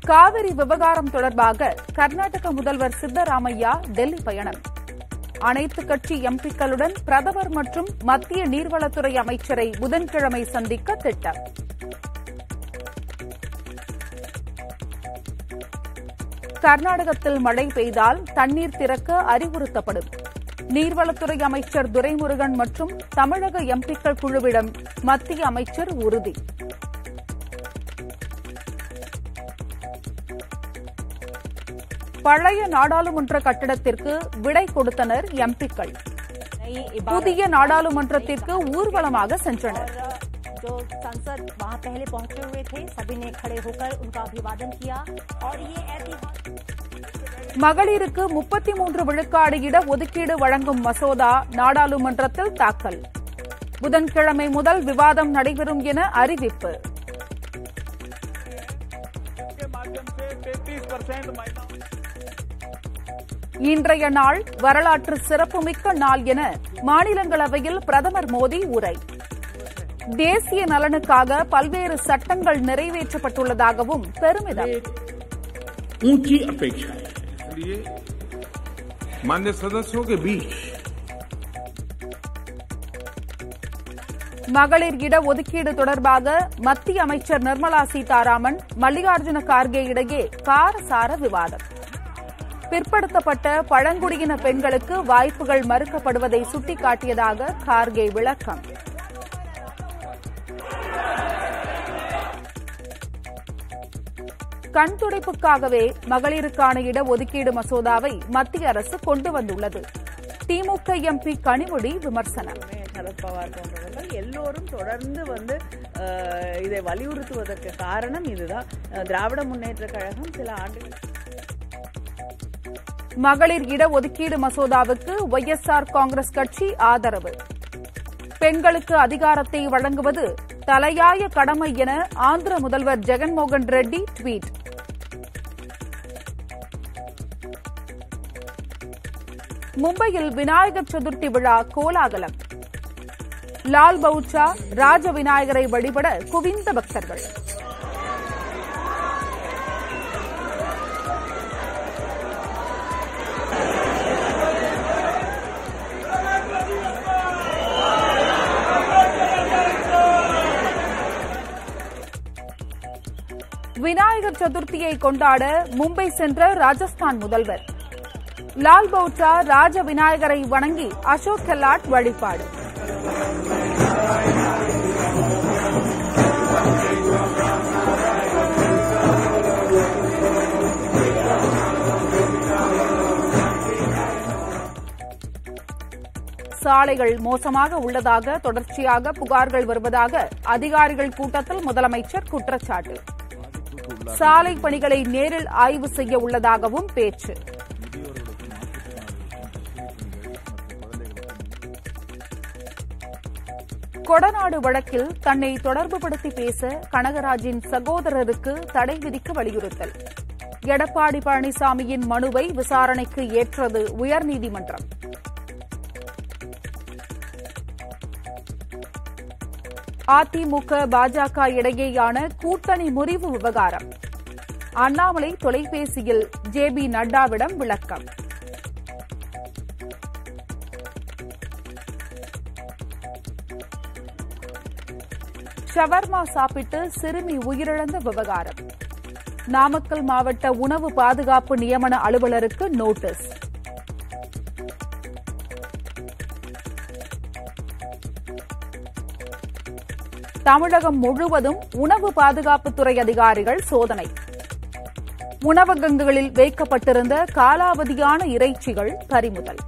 காவிரி விவகாரம் தொடர்பாக கர்நாடக முதல்வர் சித்தராமையா டெல்லி பயணம் அனைத்து கட்சி எம்பிக்களுடன் பிரதமர் மற்றும் மத்திய நீர்வளத்துறை அமைச்சரை புதன்கிழமை சந்திக்க திட்டம் கர்நாடகத்தில் மழை பெய்தால் தண்ணீர் திறக்க அறிவுறுத்தப்படும் நீர்வளத்துறை அமைச்சர் துரைமுருகன் மற்றும் தமிழக எம்பிக்கள் குழுவிடம் மத்திய அமைச்சர் உறுதி பழைய நாடாளுமன்ற கட்டடத்திற்கு விடை கொடுத்தனர் எம்பிக்கள் புதிய நாடாளுமன்றத்திற்கு ஊர்வலமாக சென்றனர் जो सांसद वहां पहले पहुंचे हुए थे सभी ने खड़े होकर उनका अभिवादन किया और ये ऐतिहासिक மகளிருக்கு முப்பத்தி மூன்று விழுக்காடு இட ஒதுக்கீடு வழங்கும் மசோதா நாடாளுமன்றத்தில் தாக்கல் புதன்கிழமை முதல் விவாதம் நடைபெறும் என அறிவிப்பு के माध्यम से 33 परसेंट महिलाओं இன்றைய நாள் வரலாற்று சிறப்புமிக்க நாள் என மாநிலங்களவையில் பிரதமர் மோடி உரை தேசிய நலனுக்காக பல்வேறு சட்டங்கள் நிறைவேற்றப்பட்டுள்ளதாகவும் பெருமிதம் ऊंची अपेक्षा है इसलिए मान्य सदस्यों के बीच மகளிர் இட ஒதுக்கீடு தொடர்பாக மத்திய அமைச்சர் நிர்மலா சீதாராமன் மல்லிகார்ஜுன கார்கே இடையே காரசார விவாதம் பிற்படுத்தப்பட்ட பழங்குடியின பெண்களுக்கு வாய்ப்புகள் மறுக்கப்படுவதை சுட்டிக்காட்டியதாக கார்கே விளக்கம் கண் துடைப்புக்காகவே மகளிருக்கான இடஒதுக்கீடு மசோதாவை மத்திய அரசு கொண்டு வந்துள்ளது திமுக எம்பி கனிமொழி விமர்சனம் சரத்பவார் போன்றவர்கள் எல்லோரும் தொடர்ந்து வந்து அஹ், இதை வலியுறுத்துவதற்கு காரணம் இதுதான் அஹ், திராவிட முன்னேற்ற கழகம் சில ஆண்டுகள் மகளிர் இடஒதுக்கீடு மசோதாவுக்கு ஒய்எஸ்ஆர் காங்கிரஸ் கட்சி ஆதரவு பெண்களுக்கு அதிகாரத்தை வழங்குவது தலையாய கடமை என ஆந்திர முதல்வர் ஜெகன்மோகன் ரெட்டி ட்வீட் மும்பையில் விநாயகர் சதுர்த்தி விழா கோலாகலம் லால் பவுச்சா ராஜ விநாயகரை வழிபட குவிந்த பக்தர்கள் விநாயகர் சதுர்த்தியை கொண்டாட மும்பை சென்ற ராஜஸ்தான் முதல்வர் லால் பவுட்டா ராஜ விநாயகரை வணங்கி அசோக் கெல்லாட் வழிபாடு சாலைகள் மோசமாக உள்ளதாக தொடர்ச்சியாக புகார்கள் வருவதாக அதிகாரிகள் கூட்டத்தில் முதலமைச்சர் குற்றச்சாட்டு சாலை பணிகளை நேரில் ஆய்வு செய்ய உள்ளதாகவும் பேச்சு கொடநாடு வழக்கில் தன்னை தொடர்புபடுத்தி பேச கனகராஜின் சகோதரருக்கு தடை விதிக்க வலியுறுத்தல் எடப்பாடி பழனிசாமியின் மனுவை விசாரணைக்கு ஏற்றது உயர்நீதிமன்றம் அதிமுக பாஜக இடையேயான கூட்டணி முறிவு விவகாரம் அண்ணாமலை தொலைபேசியில் ஜே பி நட்டாவிடம் விளக்கம் ஷவர்மா சாப்பிட்டு சிறுமி உயிரிழந்த விவகாரம் நாமக்கல் மாவட்ட உணவு பாதுகாப்பு நியமன அலுவலருக்கு நோட்டீஸ் தமிழகம் முழுவதும் உணவு பாதுகாப்புத்துறை அதிகாரிகள் சோதனை உணவகங்களில் வைக்கப்பட்டிருந்த காலாவதியான இறைச்சிகள் பறிமுதல்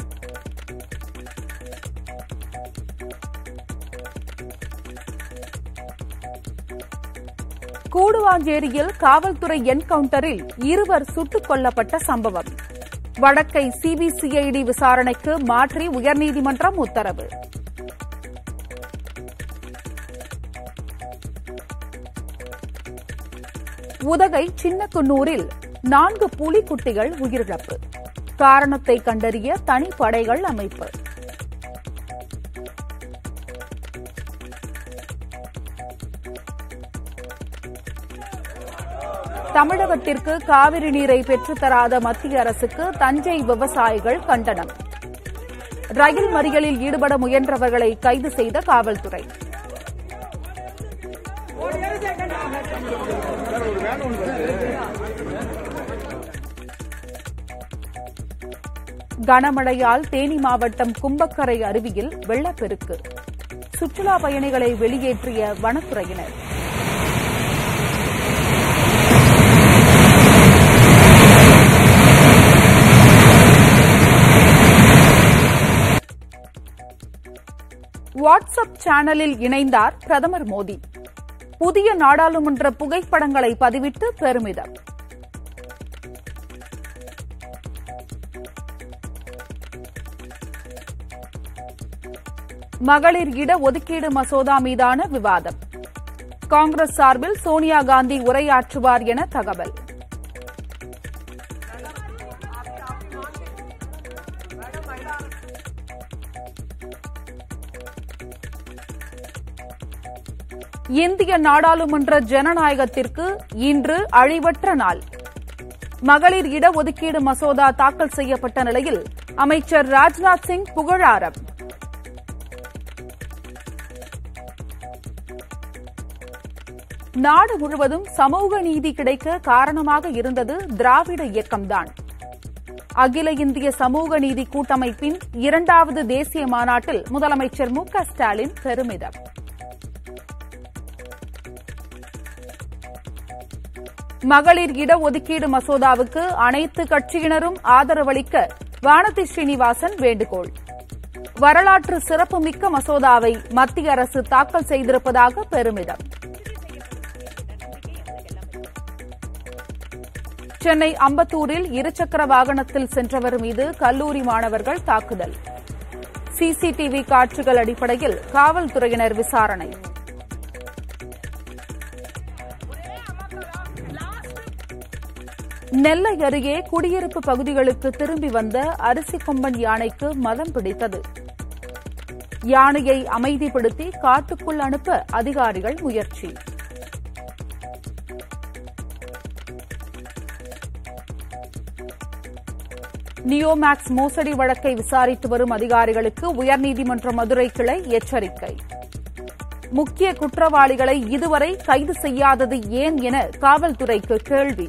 கூடுவாஞ்சேரியில் காவல்துறை என்கவுண்டரில் இருவர் சுட்டுக் கொல்லப்பட்ட சம்பவம் வழக்கை சிபிசிஐடி விசாரணைக்கு மாற்றி உயர்நீதிமன்றம் உத்தரவு உதகை சின்னக்குன்னூரில் நான்கு புலிக்குட்டிகள் உயிரிழப்பு காரணத்தை கண்டறிய தனிப்படைகள் அமைப்பு தமிழகத்திற்கு காவிரி நீரை பெற்றுத்தராத மத்திய அரசுக்கு தஞ்சை விவசாயிகள் கண்டனம் ரயில் மறியலில் ஈடுபட முயன்றவர்களை கைது செய்த காவல்துறை கனமழையால் தேனி மாவட்டம் கும்பக்கரை அருவியில் வெள்ளப்பெருக்கு சுற்றுலா பயணிகளை வெளியேற்றிய வனத்துறையினர் வாட்ஸ்அப் சேனலில் இணைந்தார் பிரதமர் மோடி புதிய நாடாளுமன்ற புகைப்படங்களை பதிவிட்டு பெருமிதம் மகளிர் இட ஒதுக்கீடு மசோதா மீதான விவாதம் காங்கிரஸ் சார்பில் சோனியா காந்தி உரையாற்றுவார் என தகவல் இந்திய நாடாளுமன்ற ஜனநாயகத்திற்கு இன்று அழிவற்ற நாள் மகளிர் இடஒதுக்கீடு மசோதா தாக்கல் செய்யப்பட்ட நிலையில் அமைச்சர் ராஜ்நாத் சிங் புகழாரம் நாடு முழுவதும் சமூக நீதி கிடைக்க காரணமாக இருந்தது திராவிட இயக்கம்தான் அகில இந்திய சமூக நீதி கூட்டமைப்பின் இரண்டாவது தேசிய மாநாட்டில் முதலமைச்சர் மு க ஸ்டாலின் பெருமிதம் மகளிர் இடஒதுக்கீடு மசோதாவுக்கு அனைத்து கட்சியினரும் ஆதரவளிக்க வானதி ஸ்ரீனிவாசன் வேண்டுகோள் வரலாற்று சிறப்புமிக்க மசோதாவை மத்திய அரசு தாக்கல் செய்திருப்பதாக பெருமிதம் சென்னை அம்பத்தூரில் இருசக்கர வாகனத்தில் சென்றவர் மீது கல்லூரி மாணவர்கள் தாக்குதல் சிசிடிவி காட்சிகள் அடிப்படையில் காவல்துறையினர் விசாரணை நெல்லை அருகே குடியிருப்பு பகுதிகளுக்கு திரும்பி வந்த அரிசி கொம்பன் யானைக்கு மதம் பிடித்தது யானையை அமைதிப்படுத்தி காட்டுக்குள் அனுப்ப அதிகாரிகள் முயற்சி நியோமேக்ஸ் மோசடி வழக்கை விசாரித்து வரும் அதிகாரிகளுக்கு உயர்நீதிமன்ற மதுரை கிளை எச்சரிக்கை முக்கிய குற்றவாளிகளை இதுவரை கைது செய்யாதது ஏன் என காவல்துறைக்கு கேள்வி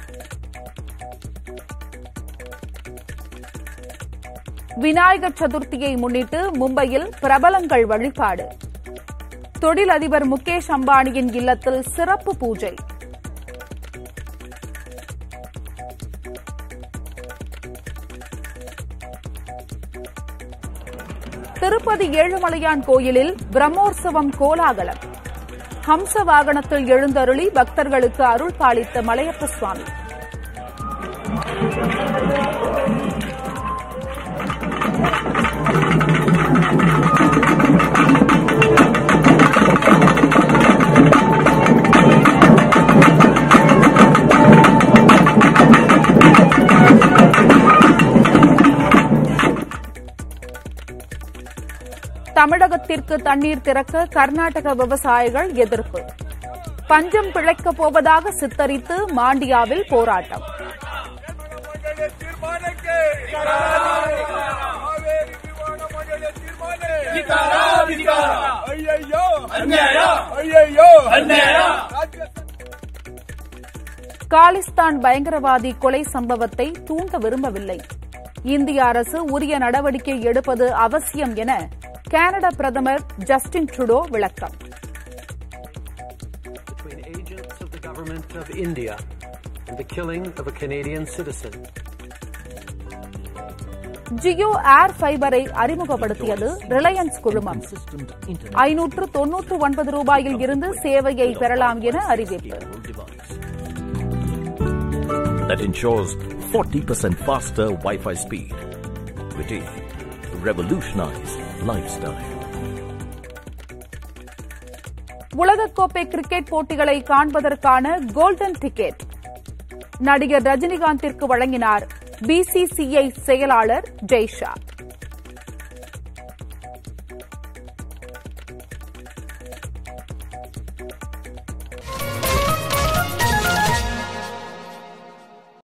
விநாயகர் சதுர்த்தியை முன்னிட்டு மும்பையில் பிரபலங்கள் வழிபாடு தொழிலதிபர் முகேஷ் அம்பானியின் இல்லத்தில் சிறப்பு பூஜை திருப்பதி ஏழுமலையான் கோயிலில் பிரம்மோற்சவம் கோலாகலம் ஹம்ச வாகனத்தில் எழுந்தருளி பக்தர்களுக்கு அருள் பாலித்த மலையப்ப சுவாமி தமிழகத்திற்கு தண்ணீர் திறக்க கர்நாடக விவசாயிகள் எதிர்ப்பு பஞ்சம் பிழைக்கப் போவதாக சித்தரித்து மாண்டியாவில் போராட்டம் ಮಹಿಳೆ ತೀರ್ಮಾನಕ್ಕೆ ಕಾವೇರಿ ವಿವಾದ ಮಹಿಳೆ ತೀರ್ಮಾನ ಅಯ್ಯಯ್ಯೋ ಅನ್ಯಾಯ ಅಯ್ಯಯ್ಯೋ ಅನ್ಯಾಯ ರಾಜ್ಯ காலிஸ்தான் பயங்கரவாதி கொலை சம்பவத்தை தூண்ட விரும்பவில்லை இந்திய அரசு உரிய நடவடிக்கை எடுப்பது அவசியம் என கனடா பிரதமர் ஜஸ்டின் ட்ருடோ விளக்கம் between agents of the government of India and the killing of a Canadian citizen. Jio air ஃபைபரை அறிமுகப்படுத்தியது ரிலையன்ஸ் குழுமம் ஐநூற்று தொன்னூற்று ஒன்பது ரூபாயில் இருந்து சேவையை பெறலாம் என அறிவிப்பு that ensures 40% faster Wi-Fi speed. Witty, revolutionize lifestyle. உலகக்கோப்பை கிரிக்கெட் போட்டிகளை காண்பதற்கான கோல்டன் டிக்கெட் நடிகர் ரஜினிகாந்திற்கு வழங்கினார் பிசிசிஐ செயலாளர் ஜெய்ஷா